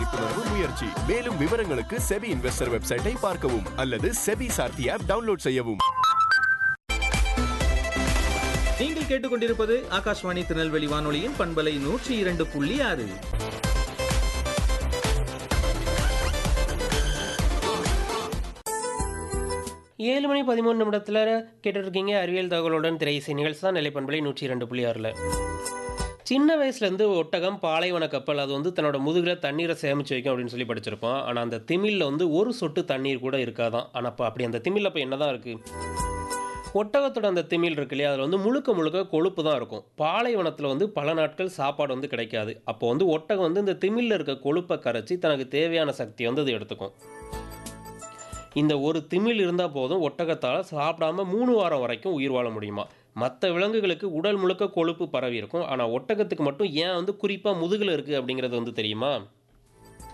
விழிப்புணர்வு முயற்சி மேலும் விவரங்களுக்கு செபி இன்வெஸ்டர் வெப்சைட்டை பார்க்கவும் அல்லது செபி சார்த்தி ஆப் டவுன்லோட் செய்யவும் நீங்கள் கேட்டுக்கொண்டிருப்பது ஆகாஷ்வாணி திருநெல்வேலி வானொலியின் பண்பலை நூற்றி இரண்டு புள்ளி ஆறு ஏழு மணி பதிமூணு நிமிடத்தில் கேட்டுட்டு இருக்கீங்க அறிவியல் தகவலுடன் திரை இசை நிகழ்ச்சி தான் நிலைப்பண்பலை நூற்றி இரண்டு புள்ளி ஆறில் சின்ன வயசுலேருந்து ஒட்டகம் பாலைவன கப்பல் அது வந்து தன்னோட முதுகில் தண்ணீரை சேமித்து வைக்கும் அப்படின்னு சொல்லி படிச்சிருப்போம் ஆனால் அந்த திமிலில் வந்து ஒரு சொட்டு தண்ணீர் கூட இருக்காதான் ஆனால் இப்போ அப்படி அந்த திமிலில் இப்போ என்ன தான் இருக்குது ஒட்டகத்தோட அந்த திமில் இருக்கு இல்லையா அதில் வந்து முழுக்க முழுக்க கொழுப்பு தான் இருக்கும் பாலைவனத்தில் வந்து பல நாட்கள் சாப்பாடு வந்து கிடைக்காது அப்போ வந்து ஒட்டகம் வந்து இந்த திமிலில் இருக்க கொழுப்பை கரைச்சி தனக்கு தேவையான சக்தியை வந்து அது எடுத்துக்கும் இந்த ஒரு திமில் இருந்தால் போதும் ஒட்டகத்தால் சாப்பிடாம மூணு வாரம் வரைக்கும் உயிர் வாழ முடியுமா மற்ற விலங்குகளுக்கு உடல் முழுக்க கொழுப்பு பரவி இருக்கும் ஆனால் ஒட்டகத்துக்கு மட்டும் ஏன் வந்து குறிப்பாக முதுகில் இருக்குது அப்படிங்கிறது வந்து தெரியுமா